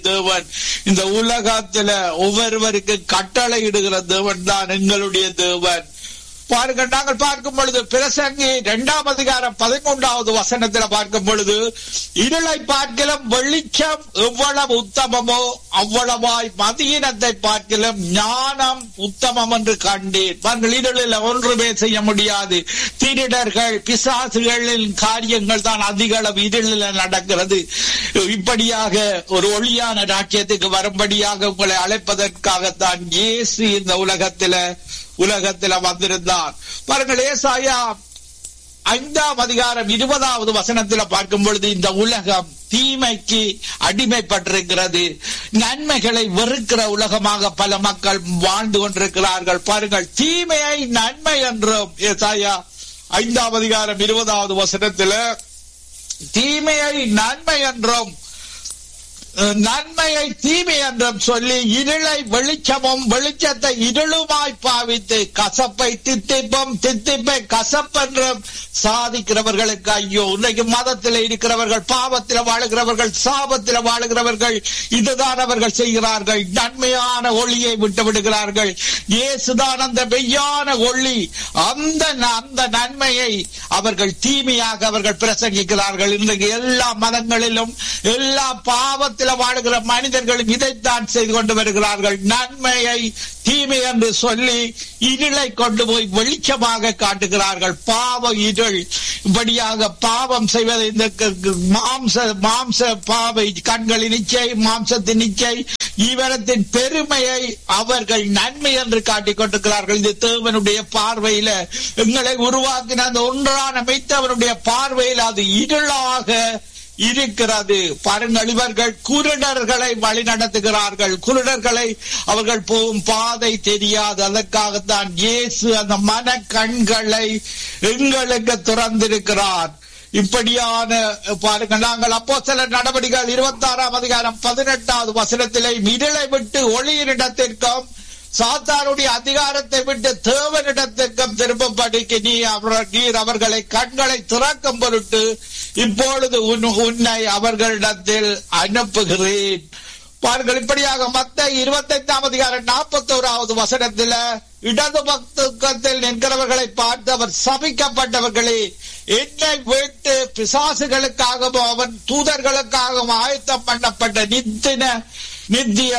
தேவன் இந்த உலகத்துல ஒவ்வொருவருக்கு கட்டளை இடுகிற தேவன் தான் எங்களுடைய தேவன் பாருங்கள் நாங்கள் பார்க்கும் பொழுது பிரசங்கி இரண்டாம் அதிகாரம் பதிமூன்றாவது வசனத்துல பார்க்கும் பொழுது இருளை பார்க்கலும் வெளிச்சம் எவ்வளவு உத்தமமோ அவ்வளவாய் மதியினத்தை பார்க்கலும் ஞானம் உத்தமம் என்று கண்டேன் பாருங்கள் இருளில் ஒன்றுமே செய்ய முடியாது திருடர்கள் பிசாசுகளின் காரியங்கள் தான் அதிக அளவு இருளில் நடக்கிறது இப்படியாக ஒரு ஒளியான ராஜ்யத்துக்கு வரும்படியாக உங்களை அழைப்பதற்காகத்தான் இயேசு இந்த உலகத்தில உலகத்துல வந்திருந்தார் பாருங்கள் ஏசாயா ஐந்தாம் அதிகாரம் இருபதாவது வசனத்துல பார்க்கும் பொழுது இந்த உலகம் தீமைக்கு அடிமைப்பட்டிருக்கிறது நன்மைகளை வெறுக்கிற உலகமாக பல மக்கள் வாழ்ந்து கொண்டிருக்கிறார்கள் பாருங்கள் தீமையை நன்மை என்றும் ஏசாயா ஐந்தாம் அதிகாரம் இருபதாவது வசனத்துல தீமையை நன்மை என்றும் நன்மையை தீமை என்றும் சொல்லி இருளை வெளிச்சமும் வெளிச்சத்தை இருளுமாய் பாவித்து கசப்பை தித்திப்பும் தித்திப்பை கசப்பென்றும் சாதிக்கிறவர்களுக்கு ஐயோ இன்னைக்கு மதத்தில் இருக்கிறவர்கள் பாவத்தில் வாழுகிறவர்கள் சாபத்தில் வாழுகிறவர்கள் இதுதான் அவர்கள் செய்கிறார்கள் நன்மையான ஒளியை விட்டு விடுகிறார்கள் இயேசுதான் அந்த மெய்யான ஒளி அந்த அந்த நன்மையை அவர்கள் தீமையாக அவர்கள் பிரசங்கிக்கிறார்கள் இன்றைக்கு எல்லா மதங்களிலும் எல்லா பாவத்தில் உலகத்தில் வாழுகிற மனிதர்களும் இதைத்தான் செய்து கொண்டு வருகிறார்கள் நன்மையை தீமை என்று சொல்லி இருளை கொண்டு போய் வெளிச்சமாக காட்டுகிறார்கள் பாவ இருள் இப்படியாக பாவம் செய்வதை இந்த மாம்ச மாம்ச பாவை கண்களின் இச்சை மாம்சத்தின் இச்சை ஈவனத்தின் பெருமையை அவர்கள் நன்மை என்று காட்டிக் கொண்டிருக்கிறார்கள் இது தேவனுடைய பார்வையில எங்களை உருவாக்கின அந்த ஒன்றான மெய்த்தவனுடைய பார்வையில் அது இருளாக இருக்கிறது பாருங்கள் இவர்கள் குருடர்களை வழி நடத்துகிறார்கள் குருடர்களை அவர்கள் போகும் பாதை தெரியாது அதற்காகத்தான் இயேசு அந்த மன கண்களை எங்களுக்கு திறந்திருக்கிறார் இப்படியான பாருங்கள் நாங்கள் அப்போ சில நடவடிக்கைகள் இருபத்தி ஆறாம் அதிகாரம் பதினெட்டாவது வசனத்திலே இருளை விட்டு ஒளியினிடத்திற்கும் சாத்தானுடைய அதிகாரத்தை விட்டு தேவனிடத்திற்கும் திரும்பப்படிக்கு நீ அவர் நீர் அவர்களை கண்களை திறக்கும் பொருட்டு இப்பொழுது உன்னை அவர்களிடத்தில் அனுப்புகிறேன் பாருங்கள் இப்படியாக மத்த இருபத்தி ஐந்தாம் அதிகாரம் நாற்பத்தி ஓராவது வசனத்தில் இடது பக்கத்தில் நிற்கிறவர்களை பார்த்து அவர் சபிக்கப்பட்டவர்களே என்னை விட்டு பிசாசுகளுக்காகவும் அவன் தூதர்களுக்காகவும் ஆயத்தம் பண்ணப்பட்ட நித்தின நித்திய